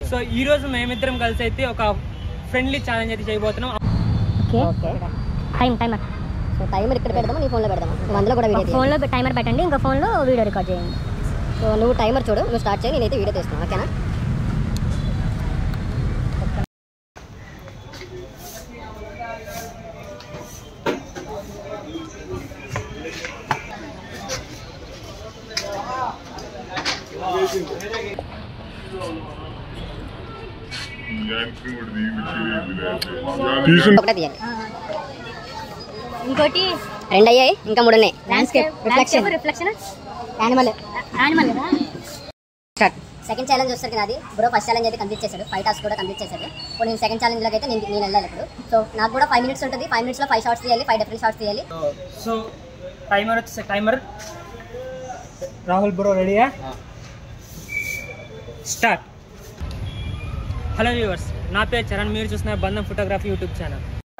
So ఈ రోజు మేమిద్దరం కలిసి అయితే ఒక ఫ్రెండ్లీ ఛాలెంజ్ అయితే చేయబోతున్నాం okay time timer so timer ఇక్కడ పెడదామా నీ ఫోన్లో పెడదామా నువ్వు అందులో కూడా వీడియో తీయాలి. ఫోన్లో టైమర్ పెట్టండి ఇంకో ఫోన్లో వీడియో రికార్డ్ చేయండి సో నువ్వు టైమర్ చూడు నువ్వు స్టార్ట్ చేయి నేనైతే వీడియో తీస్తాను ఓకేనా తీసిన ఒకటే తీయాలి ఇంకోటి రెండు అయ్యాయి ఇంకా మూడు ఉన్నాయి landscape reflection reflection animal animal start second challenge వచ్చేసరికి నాది బ్రో ఫస్ట్ ఛాలెంజ్ అయితే కంప్లీట్ చేశాడు ఫైవ్ టాస్క్ కూడా కంప్లీట్ చేశాడు ఇప్పుడు నేను సెకండ్ ఛాలెంజ్లోకి అయితే నేను నేను వెళ్ళాలి ఇప్పుడు సో నాకు కూడా ఫైవ్ మినిట్స్ ఉంటుంది ఫైవ్ మినిట్స్లో ఫైవ్ షార్ట్స్ తీయాలి ఫైవ్ డిఫరెంట్ షార్ట్స్ తీయాలి సో టైమర్ వచ్చేసి టైమర్ రాహుల్ బ్రో రెడీయా స్టార్ట్ హలో వ్యూవర్స్ నా పేరు చరణ్ మీరు చూస్తున్న బంధం ఫోటోగ్రఫీ యూట్యూబ్ ఛానల్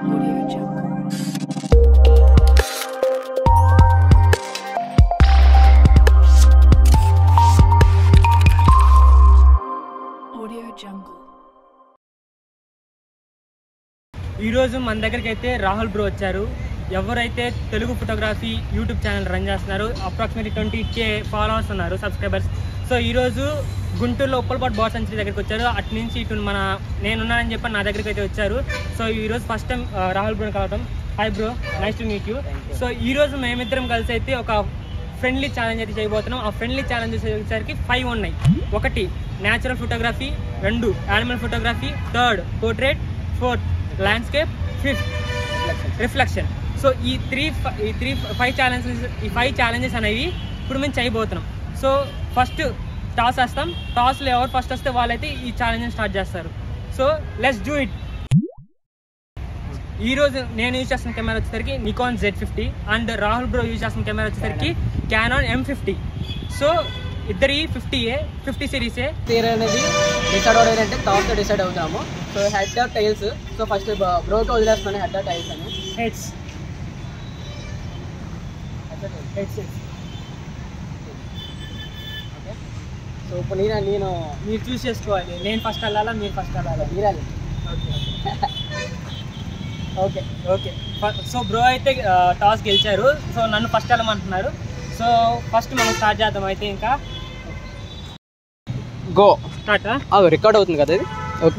ఈరోజు మన దగ్గరికి అయితే రాహుల్ బ్రో వచ్చారు ఎవరైతే Telugu photography YouTube channel run చేస్తున్నారు అప్రాక్సిమేట్లీ ట్వంటీ కే ఫాలోవర్స్ ఉన్నారు సబ్స్క్రైబర్స్ సో ఈరోజు గుంటూరులో ఉప్పలపాటు బాట్ సెంచరీ దగ్గరికి వచ్చారు అటు నుంచి ఇటు మన నేనున్నానని చెప్పి నా దగ్గరికి అయితే వచ్చారు సో ఈరోజు ఫస్ట్ టైం రాహుల్ బ్రోని కలవటం hi bro nice to meet you so ఈరోజు మేమిద్దరం కలిసి అయితే ఒక ఫ్రెండ్లీ ఛాలెంజ్ అయితే చేయబోతున్నాం ఆ ఫ్రెండ్లీ ఛాలెంజ్ వచ్చేసరికి ఫైవ్ ఉన్నాయి ఒకటి న్యాచురల్ ఫోటోగ్రఫీ రెండు animal photography third portrait fourth landscape fifth reflection so ఈ త్రీ ఈ త్రీ ఫైవ్ ఛాలెంజెస్ ఈ ఫైవ్ ఛాలెంజెస్ అనేవి ఇప్పుడు మేము చేయబోతున్నాం సో ఫస్ట్ టాస్ వేస్తాం టాస్లో ఎవరు ఫస్ట్ వస్తే వాళ్ళైతే ఈ ఛాలెంజ్ స్టార్ట్ చేస్తారు సో లెట్స్ డూ ఇట్ ఈ రోజు నేను యూజ్ చేస్తున్న కెమెరా వచ్చేసరికి Nikon Z fifty and Rahul bro use చేస్తున్న కెమెరా వచ్చేసరికి క్యానాన్ ఎం ఫిఫ్టీ సో ఇద్దరి ఫిఫ్టీయే ఫిఫ్టీ సిరీసే తీర్ అనేది డిసైడ్ అవ్వడం అంటే థాట్ డిసైడ్ అవుతాము so head tails so first బ్రోకి వదిలేస్తున్నాను హెడ్ టైల్స్ అని హెడ్స్ హెడ్స్ సో ఇప్పుడు నేను నేను మీరు చూస్ చేసుకోవాలి నేను ఫస్ట్ వెళ్ళాలా మీరు ఫస్ట్ వెళ్ళాలా తీరాలి ఓకే ఓకే సో బ్రో అయితే టాస్ గెలిచారు సో నన్ను ఫస్ట్ వెళ్ళమంటున్నారు సో ఫస్ట్ మనం స్టార్ట్ చేద్దాం అయితే ఇంకా గో స్టార్ట్ రికార్డ్ అవుతుంది కదా ఇది ఓకే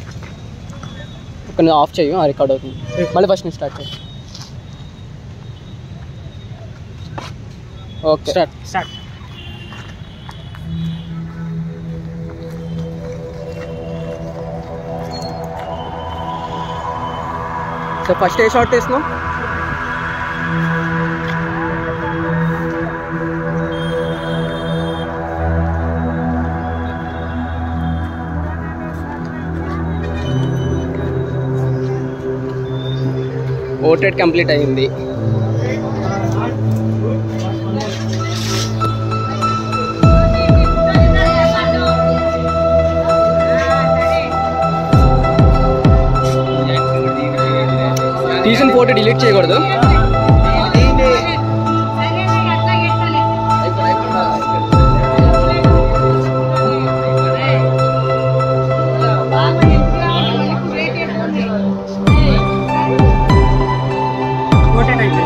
ఒక ఆఫ్ చేయు రికార్డ్ అవుతుంది మళ్ళీ ఫస్ట్ నుంచి స్టార్ట్ చేయి okay start start so first a short వేస్తున్నాం ఓటెడ్ కంప్లీట్ అయింది తీసిన ఫోటో డిలీట్ చేయకూడదు ఓటే అయిపోయింది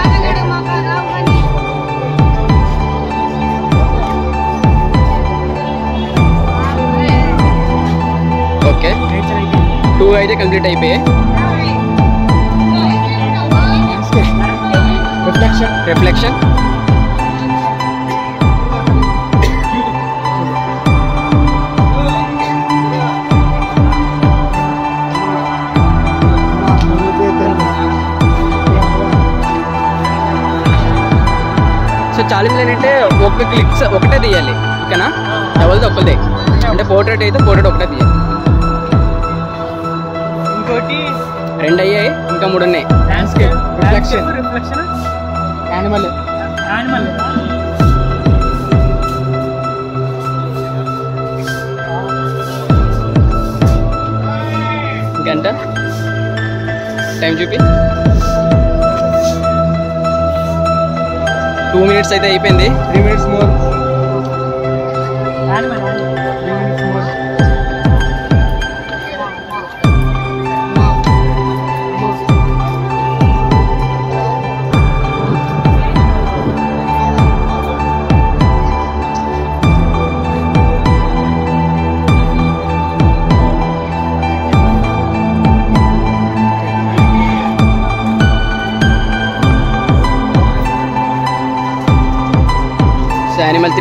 ఓకే నేచర్ అయిపోయింది టూ అయితే కంప్లీట్ అయిపోయాయి రిఫ్లెక్షన్ రిఫ్లెక్షన్ సో ఛాలెంజ్ ఏంటంటే ఒక క్లిక్స్ ఒకటే తీయాలి ఓకేనా ఎవరిది ఒక్కదే అంటే పోర్ట్రేట్ అయితే పోర్ట్రేట్ ఒకటే తీయాలి ఇంకోటి రెండు అయ్యాయి ఇంకా మూడు ఉన్నాయి landscape Reflection. Reflection animal animal గంట టైం చూపి టూ మినిట్స్ అయితే అయిపోయింది three minutes more animal three minutes more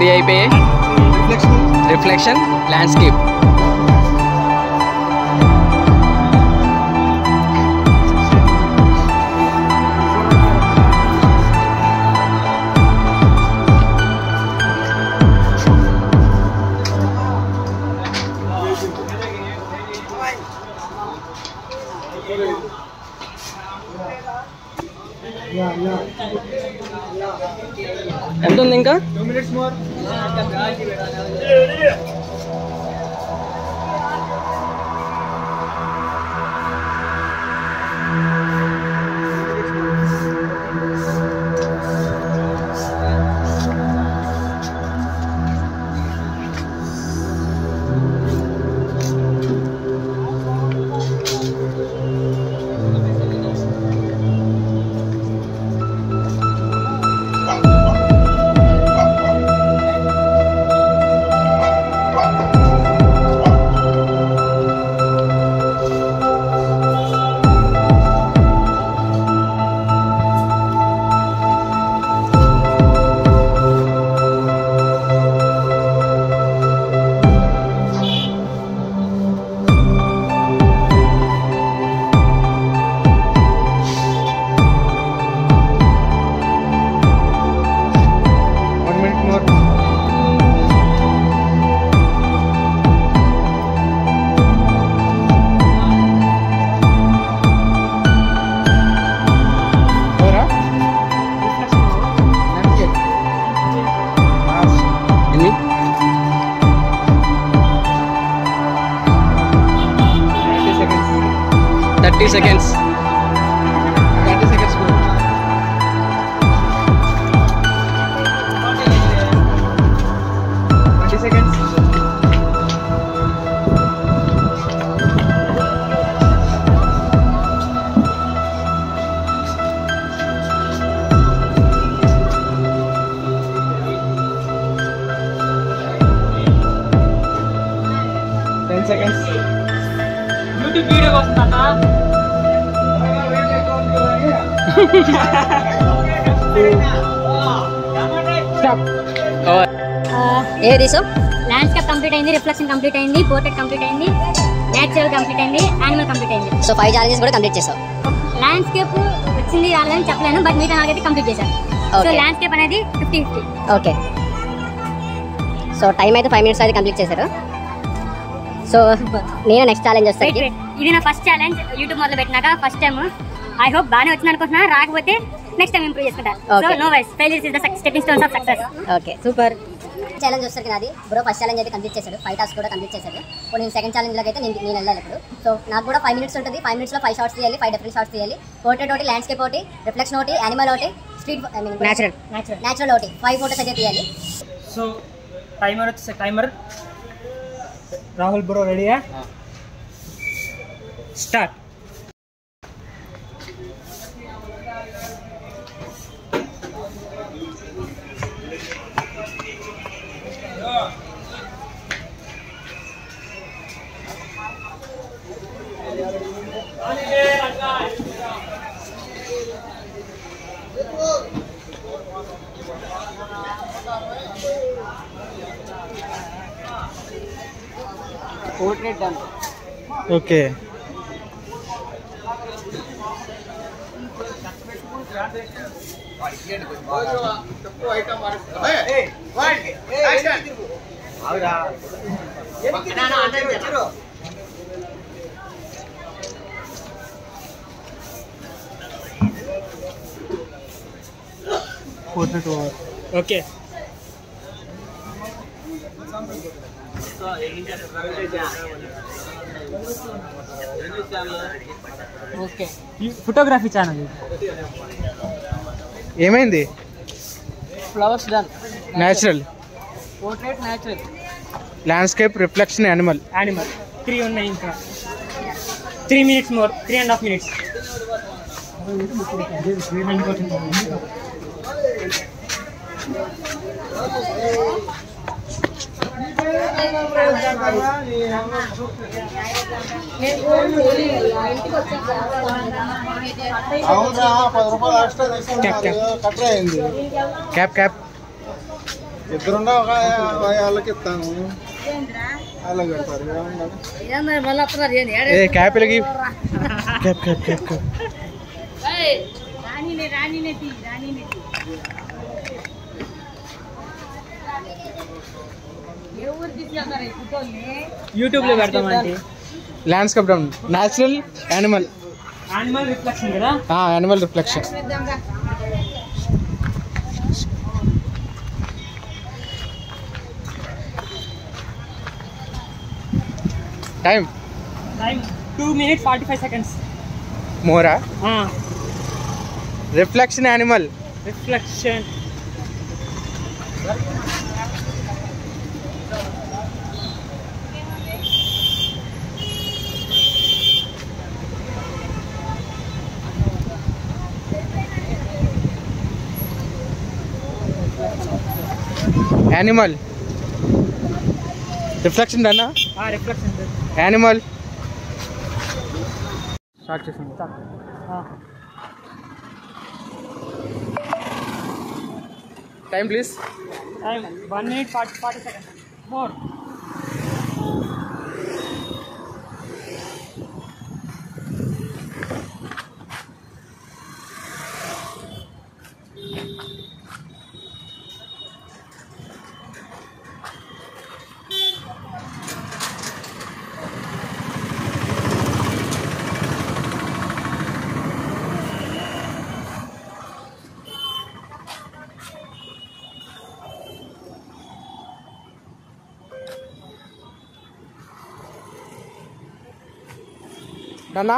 three అయిపోయాయి రిఫ్లెక్షన్ ల్యాండ్స్కేప్ ఎంత ఉంది ఇంకా వన్ మినిట్ మోర్ ఎవరా ఎన్ని thirty seconds thirty seconds thirty seconds twenty seconds ten seconds YouTube video వస్తుందన్నా ఏ తీసావు ల్యాండ్స్కేప్ కంప్లీట్ అయింది రిఫ్లెక్షన్ కంప్లీట్ అయింది పోర్ట్రేట్ కంప్లీట్ అయింది నేచురల్ కంప్లీట్ అయింది యానిమల్ కంప్లీట్ అయింది సో ఫైవ్ ఛాలెంజెస్ కూడా కంప్లీట్ చేసావు ల్యాండ్స్కేప్ వచ్చింది రాలేదని చెప్పలేను బట్ మిగతా నాలుగైతే కంప్లీట్ చేశాను సో Okay. ల్యాండ్స్కేప్ అనేది fifty fifty okay so time అయితే ఫైవ్ మినిట్స్ అయితే కంప్లీట్ చేశారు సో నేను నెక్స్ట్ ఛాలెంజ్ వెయిట్ వస్తాను వెయిట్ ఇది నా ఫస్ట్ ఛాలెంజ్ యూట్యూబ్ మొదలు పెట్టినాక ఫస్ట్ టైం ఐ హోప్ బాగానే వచ్చింది అనుకుంటున్నా రాకపోతే నెక్స్ట్ టైం ఇంప్రూవ్ చేసుకుంటా so Okay. No wise failures is the stepping stones of success okay super challenge వస్తారు నాది బ్రో ఫస్ట్ ఛాలెంజ్ అయితే కంప్లీట్ చేశాడు ఫైవ్ టాస్క్ కూడా కంప్లీట్ చేశాడు ఇప్పుడు నేను సెకండ్ ఛాలెంజ్లోకి అయితే నేను నేను వెళ్ళాలి ఇప్పుడు సో నాకు కూడా ఫైవ్ మినిట్స్ ఉంటుంది ఫైవ్ మినిట్స్లో ఫైవ్ షార్ట్స్ తీయాలి ఫైవ్ డిఫరెంట్ షార్ట్స్ తీయాలి పోర్ట్రేట్ ఒకటి ల్యాండ్స్కేప్ ఒకటి రిఫ్లెక్షన్ ఒకటి యానిమల్ ఒకటి street I mean Natural. Natural ఒకటి ఫైవ్ ఫోటోస్ అయితే తీయాలి సో టైమర్ వచ్చేసి టైమర్ రాహుల్ బ్రో రెడీయా start portrait done okay portrait over okay okay photography channel ఏమైంది flowers done natural portrait natural landscape reflection animal animal three ఉన్నాయి ఇంకా three minutes more three and half minutes cap cap cap cap ఇద్దరున్నా ఒక వాళ్ళకి ఇస్తాను అలా పెడతారు ఏమన్నా ఏ క్యాప్ వెలిగి cap cap cap cap YouTube లో పెడతామండి landscape done natural animal animal reflection కదా animal reflection time time two minute forty five seconds మోరా reflection animal reflection animal reflection అన్నా రిఫ్లెక్షన్ యానిమల్ స్టార్ట్ చేసింది time please time one minute forty forty seconds more డన్నా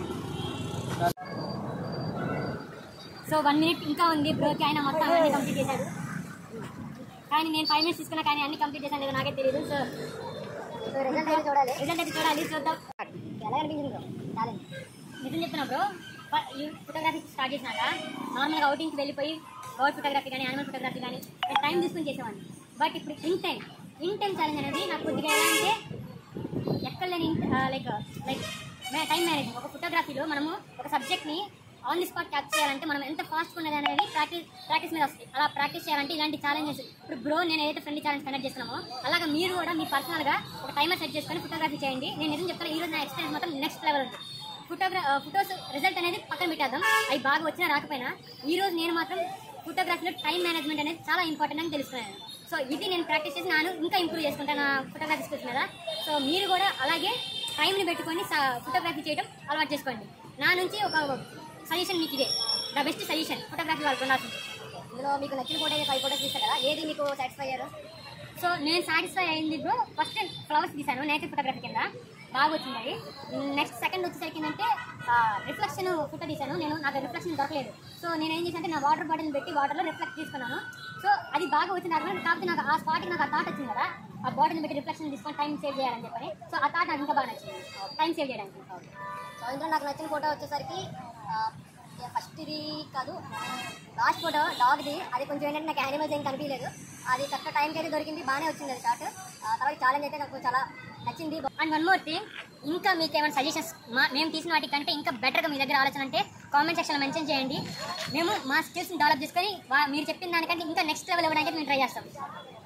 so one minute ఇంకా ఉంది బ్రోకి ఆయన మొత్తం అన్ని కంప్లీట్ చేశాడు కానీ నేను ఫైవ్ మినిట్స్ తీసుకున్నా కానీ అన్ని కంప్లీట్ చేశాను లేదో నాకే తెలియదు సో సో రిజల్ట్ అయితే చూడాలి రిజల్ట్ అయితే చూడాలి చూద్దాం ఎలా అనిపించింది బ్రో ఛాలెంజ్ నిజం చెప్తున్నా బ్రో ఫోటోగ్రఫీ స్టార్ట్ చేసినాక నార్మల్గా అవుటింగ్కి వెళ్ళిపోయి బర్డ్ ఫోటోగ్రఫీ కానీ యానిమల్ ఫోటోగ్రఫీ కానీ నేను టైం తీసుకుని చేసేవాడిని బట్ ఇప్పుడు in time in time challenge అనేది నాకు కొద్దిగా ఎలా అంటే ఎక్కడ లేని లైక్ లైక్ టైం మేనేజ్మెంట్ ఒక ఫోటోగ్రఫీలో మనము ఒక సబ్జెక్ట్ని ఆన్ ది స్పాట్ క్యాప్చర్ చేయాలంటే మనం ఎంత ఫాస్ట్ ఉన్నది అనేది ప్రాక్టీస్ ప్రాక్టీస్ మీద వస్తుంది అలా ప్రాక్టీస్ చేయాలంటే ఇలాంటి ఛాలెంజెస్ ఇప్పుడు బ్రో నేను ఏదైతే ఫ్రెండ్ ఛాలెంజ్ కండక్ట్ చేస్తున్నామో అలాగా మీరు కూడా మీ పర్సనల్గా ఒక టైమర్ సెట్ చేసుకొని ఫోటోగ్రఫీ చేయండి నేను నిజం చెప్తాను ఈ రోజు నా ఎక్స్పీరియన్స్ మొత్తం నెక్స్ట్ లెవెల్ ఉంది ఫోటోగ్రా ఫోటోస్ రిజల్ట్ అనేది పక్కన పెట్టేద్దాం అవి బాగా వచ్చినా రాకపోయినా ఈ రోజు నేను మాత్రం ఫోటోగ్రఫీలో టైం మేనేజ్మెంట్ అనేది చాలా ఇంపార్టెంట్ అని తెలుసుకున్నాను సో ఇది నేను ప్రాక్టీస్ చేసి నేను ఇంకా ఇంప్రూవ్ చేసుకుంటాను నా ఫోటోగ్రఫీ స్కిల్స్ మీద సో మీరు కూడా అలాగే టైంని పెట్టుకొని ఫోటోగ్రఫీ చేయడం అలవాటు చేసుకోండి నా నుంచి ఒక సజెషన్ మీకు ఇదే ద బెస్ట్ సజెషన్ ఫోటోగ్రఫీ వాళ్ళకు ఉండాల్సింది ఇందులో మీకు నచ్చిన ఫోటో ఫైవ్ ఫోటోస్ తీస్తారు కదా ఏది మీకు సాటిస్ఫై అయ్యారు సో నేను సాటిస్ఫై అయింది బ్రో ఫస్ట్ ఫ్లవర్స్ తీసాను నేచర్ ఫోటోగ్రఫీ కింద బాగా వచ్చింది అది నెక్స్ట్ సెకండ్ వచ్చేసరికి ఏంటంటే రిఫ్లెక్షన్ ఫోటో తీసాను నేను నాకు రిఫ్లెక్షన్ దొరకలేదు సో నేను ఏం చేశానంటే నా వాటర్ బాటిల్ పెట్టి వాటర్లో రిఫ్లెక్ట్ తీసుకున్నాను సో అది బాగా వచ్చింది అర్థం కాకపోతే నాకు ఆ స్పాట్కి నాకు ఆ థాట్ వచ్చింది కదా ఆ బాటిల్ పెట్టి రిఫ్లెక్షన్ తీసుకొని టైం సేవ్ చేయాలని చెప్పని సో ఆ థాట్ నాకు ఇంకా బాగా నచ్చింది టైం సేవ్ చేయడానికి సో ఇందులో నాకు నచ్చిన ఫోటో వచ్చేసరికి ఫస్ట్ ఇది కాదు లాస్ట్ ఫోటో డాగ్ది అది కొంచెం ఏంటంటే నాకు యానిమల్స్ ఏం కనిపించలేదు అది కరెక్ట్ టైంకి అయితే దొరికింది బాగానే వచ్చింది అది షార్ట్ తర్వాత ఛాలెంజ్ అయితే నాకు చాలా నచ్చింది అండ్ వన్ మోర్ థింగ్ ఇంకా మీకు ఏమైనా సజెషన్స్ మా మేము తీసిన వాటికంటే ఇంకా బెటర్గా మీ దగ్గర ఆలోచన అంటే కామెంట్ సెక్షన్లో మెన్షన్ చేయండి మేము మా స్కిల్స్ని డెవలప్ చేసుకొని వా- మీరు చెప్పిన దానికంటే ఇంకా నెక్స్ట్ లెవెల్ ఇవ్వడానికి మేము ట్రై చేస్తాం